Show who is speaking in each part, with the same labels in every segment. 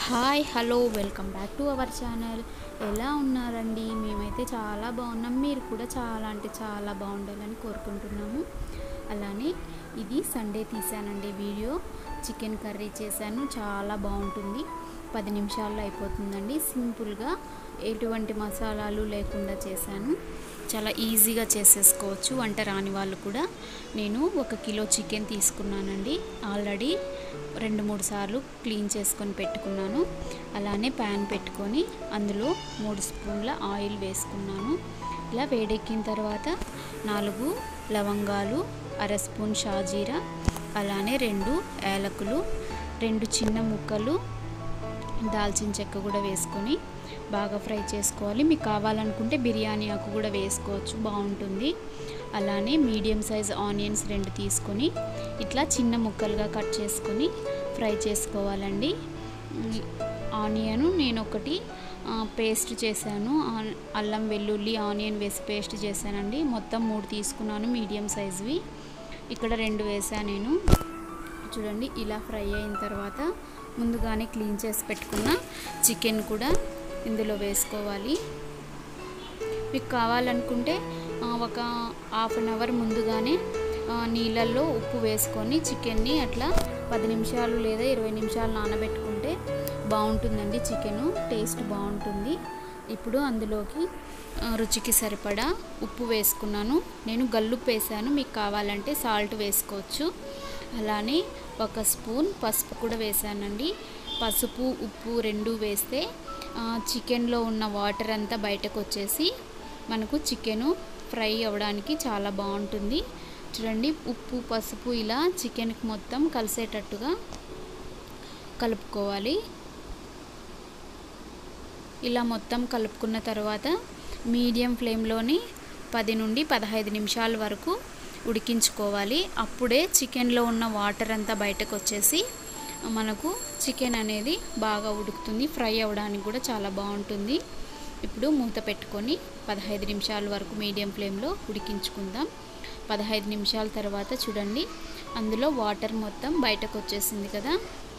Speaker 1: hi hello welcome back to our channel ఎలా ఉన్నారండి మేమైతే చాలా బాగున్నాం మీరు కూడా చాలా అంటే చాలా బాగుండాలని కోరుకుంటున్నాము అలానే ఇది సండే తీసానండి వీడియో చికెన్ కర్రీ చేశాను చాలా బాగుంటుంది పది నిమిషాల్లో అయిపోతుందండి సింపుల్గా ఎటువంటి మసాలాలు లేకుండా చేశాను చాలా ఈజీగా చేసేసుకోవచ్చు వంట రాని వాళ్ళు కూడా నేను ఒక కిలో చికెన్ తీసుకున్నానండి ఆల్రెడీ రెండు మూడు సార్లు క్లీన్ చేసుకొని పెట్టుకున్నాను అలానే ప్యాన్ పెట్టుకొని అందులో మూడు స్పూన్ల ఆయిల్ వేసుకున్నాను ఇలా వేడెక్కిన తర్వాత నాలుగు లవంగాలు అర స్పూన్ షాజీరా అలానే రెండు ఏలకులు రెండు చిన్న ముక్కలు దాల్చిన చెక్క కూడా వేసుకొని బాగా ఫ్రై చేసుకోవాలి మీకు కావాలనుకుంటే బిర్యానీ ఆకు కూడా వేసుకోవచ్చు బాగుంటుంది అలానే మీడియం సైజ్ ఆనియన్స్ రెండు తీసుకొని ఇట్లా చిన్న ముక్కలుగా కట్ చేసుకొని ఫ్రై చేసుకోవాలండి ఆనియన్ నేను ఒకటి పేస్ట్ చేశాను అల్లం వెల్లుల్లి ఆనియన్ వేసి పేస్ట్ చేశానండి మొత్తం మూడు తీసుకున్నాను మీడియం సైజ్వి ఇక్కడ రెండు వేసాను నేను చూడండి ఇలా ఫ్రై అయిన తర్వాత ముందుగానే క్లీన్ చేసి పెట్టుకున్న చికెన్ కూడా ఇందులో వేసుకోవాలి మీకు కావాలనుకుంటే ఒక హాఫ్ అన్ అవర్ ముందుగానే నీళ్ళల్లో ఉప్పు వేసుకొని చికెన్ని అట్లా పది నిమిషాలు లేదా ఇరవై నిమిషాలు నానబెట్టుకుంటే బాగుంటుందండి చికెను టేస్ట్ బాగుంటుంది ఇప్పుడు అందులోకి రుచికి సరిపడా ఉప్పు వేసుకున్నాను నేను గల్లుప్పు వేసాను మీకు కావాలంటే సాల్ట్ వేసుకోవచ్చు అలానే ఒక స్పూన్ పసుపు కూడా వేసానండి పసుపు ఉప్పు రెండు వేస్తే చికెన్లో ఉన్న వాటర్ అంతా బయటకు వచ్చేసి మనకు చికెను ఫ్రై అవ్వడానికి చాలా బాగుంటుంది చూడండి ఉప్పు పసుపు ఇలా చికెన్కి మొత్తం కలిసేటట్టుగా కలుపుకోవాలి ఇలా మొత్తం కలుపుకున్న తర్వాత మీడియం ఫ్లేమ్లోని పది నుండి పదహైదు నిమిషాల వరకు ఉడికించుకోవాలి అప్పుడే చికెన్లో ఉన్న వాటర్ అంతా బయటకు వచ్చేసి మనకు చికెన్ అనేది బాగా ఉడుకుతుంది ఫ్రై అవ్వడానికి కూడా చాలా బాగుంటుంది ఇప్పుడు మూత పెట్టుకొని పదహైదు నిమిషాల వరకు మీడియం ఫ్లేమ్లో ఉడికించుకుందాం పదహైదు నిమిషాల తర్వాత చూడండి అందులో వాటర్ మొత్తం బయటకు వచ్చేసింది కదా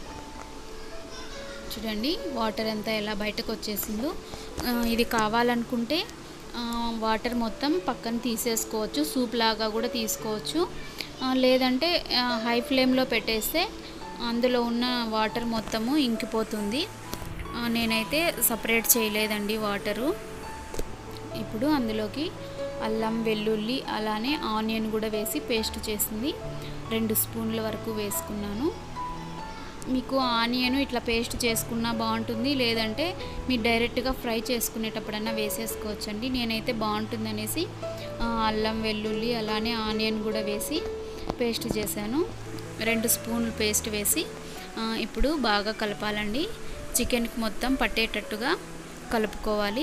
Speaker 1: చూడండి వాటర్ అంతా ఎలా బయటకు వచ్చేసిందో ఇది కావాలనుకుంటే వాటర్ మొత్తం పక్కన తీసేసుకోవచ్చు సూప్ లాగా కూడా తీసుకోవచ్చు లేదంటే హై ఫ్లేమ్లో పెట్టేస్తే అందులో ఉన్న వాటర్ మొత్తము ఇంకిపోతుంది నేనైతే సపరేట్ చేయలేదండి వాటరు ఇప్పుడు అందులోకి అల్లం వెల్లుల్లి అలానే ఆనియన్ కూడా వేసి పేస్ట్ చేసింది రెండు స్పూన్ల వరకు వేసుకున్నాను మీకు ఆనియన్ ఇట్లా పేస్ట్ చేసుకున్నా బాగుంటుంది లేదంటే మీరు డైరెక్ట్గా ఫ్రై చేసుకునేటప్పుడన్నా వేసేసుకోవచ్చండి నేనైతే బాగుంటుంది అనేసి అల్లం వెల్లుల్లి అలానే ఆనియన్ కూడా వేసి పేస్ట్ చేశాను రెండు స్పూన్లు పేస్ట్ వేసి ఇప్పుడు బాగా కలపాలండి చికెన్కి మొత్తం పట్టేటట్టుగా కలుపుకోవాలి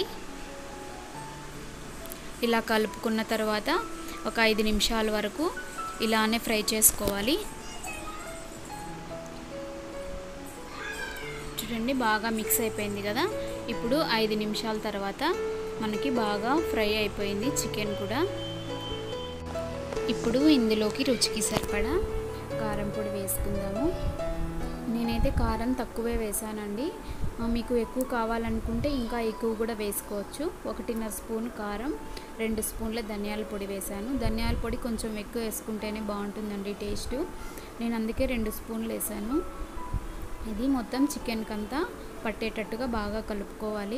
Speaker 1: ఇలా కలుపుకున్న తర్వాత ఒక ఐదు నిమిషాల వరకు ఇలానే ఫ్రై చేసుకోవాలి చూడండి బాగా మిక్స్ అయిపోయింది కదా ఇప్పుడు ఐదు నిమిషాల తర్వాత మనకి బాగా ఫ్రై అయిపోయింది చికెన్ కూడా ఇప్పుడు ఇందులోకి రుచికి సరిపడా కారం పొడి వేసుకుందాము నేనైతే కారం తక్కువే వేసానండి మీకు ఎక్కువ కావాలనుకుంటే ఇంకా ఎక్కువ కూడా వేసుకోవచ్చు ఒకటిన్నర స్పూన్ కారం రెండు స్పూన్ల ధనియాల పొడి వేసాను ధనియాల పొడి కొంచెం ఎక్కువ వేసుకుంటేనే బాగుంటుందండి టేస్ట్ నేను అందుకే రెండు స్పూన్లు వేసాను ఇది మొత్తం చికెన్కి అంతా పట్టేటట్టుగా బాగా కలుపుకోవాలి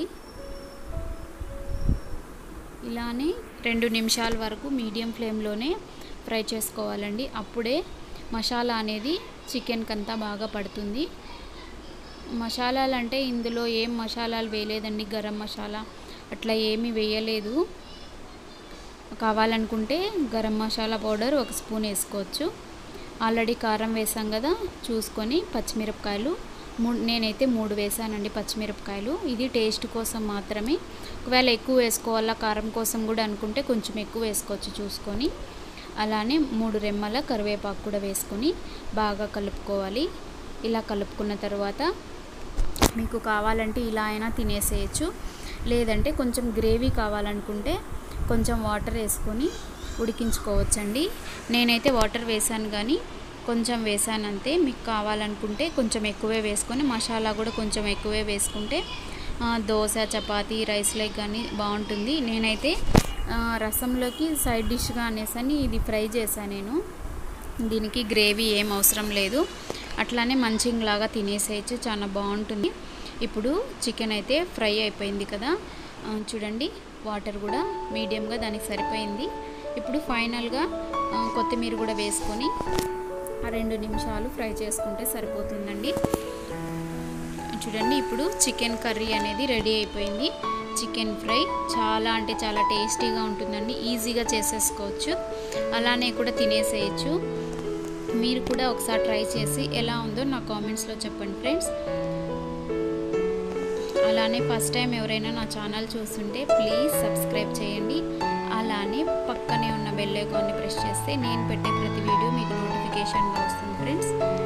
Speaker 1: ఇలానే రెండు నిమిషాల వరకు మీడియం ఫ్లేమ్లోనే ఫ్రై చేసుకోవాలండి అప్పుడే మసాలా అనేది చికెన్కి అంతా బాగా పడుతుంది మసాలాలు అంటే ఇందులో ఏం మసాలాలు వేయలేదండి గరం మసాలా అట్లా ఏమీ వేయలేదు కావాలనుకుంటే గరం మసాలా పౌడర్ ఒక స్పూన్ వేసుకోవచ్చు ఆల్రెడీ కారం వేసాం కదా చూసుకొని పచ్చిమిరపకాయలు మూడు నేనైతే మూడు వేసానండి పచ్చిమిరపకాయలు ఇది టేస్ట్ కోసం మాత్రమే ఒకవేళ ఎక్కువ వేసుకోవాలా కారం కోసం కూడా అనుకుంటే కొంచెం ఎక్కువ వేసుకోవచ్చు చూసుకొని అలానే మూడు రెమ్మల కరివేపాకు కూడా వేసుకొని బాగా కలుపుకోవాలి ఇలా కలుపుకున్న తర్వాత మీకు కావాలంటే ఇలా అయినా తినేసేయచ్చు లేదంటే కొంచెం గ్రేవీ కావాలనుకుంటే కొంచెం వాటర్ వేసుకొని ఉడికించుకోవచ్చండి నేనైతే వాటర్ వేసాను కానీ కొంచెం వేసానంతే మీకు కావాలనుకుంటే కొంచెం ఎక్కువే వేసుకొని మసాలా కూడా కొంచెం ఎక్కువే వేసుకుంటే ఆ, దోశ చపాతీ రైస్లోకి కానీ బాగుంటుంది నేనైతే ఆ, రసంలోకి సైడ్ డిష్గా అనేసని ఇది ఫ్రై చేశాను నేను దీనికి గ్రేవీ ఏం అవసరం లేదు అట్లానే మంచింగ్ లాగా తినేసేయచ్చు చాలా బాగుంటుంది ఇప్పుడు చికెన్ అయితే ఫ్రై అయిపోయింది కదా ఆ, చూడండి వాటర్ కూడా మీడియంగా దానికి సరిపోయింది ఇప్పుడు ఫైనల్గా ఆ, కొత్తిమీర కూడా వేసుకొని ఆ రెండు నిమిషాలు ఫ్రై చేసుకుంటే సరిపోతుందండి చూడండి ఇప్పుడు చికెన్ కర్రీ అనేది రెడీ అయిపోయింది చికెన్ ఫ్రై చాలా అంటే చాలా టేస్టీగా ఉంటుందండి ఈజీగా చేసేసుకోవచ్చు అలానే కూడా తినేసేయచ్చు మీరు కూడా ఒకసారి ట్రై చేసి ఎలా ఉందో నా కామెంట్స్లో చెప్పండి ఫ్రెండ్స్ అలానే ఫస్ట్ టైం ఎవరైనా నా ఛానల్ చూస్తుంటే ప్లీజ్ సబ్స్క్రైబ్ చేయండి అలానే పక్కనే ఉన్న బెల్ ఐకాన్ని ప్రెస్ చేస్తే నేను పెట్టే ప్రతి వీడియో మీకు నోటిఫికేషన్గా వస్తుంది ఫ్రెండ్స్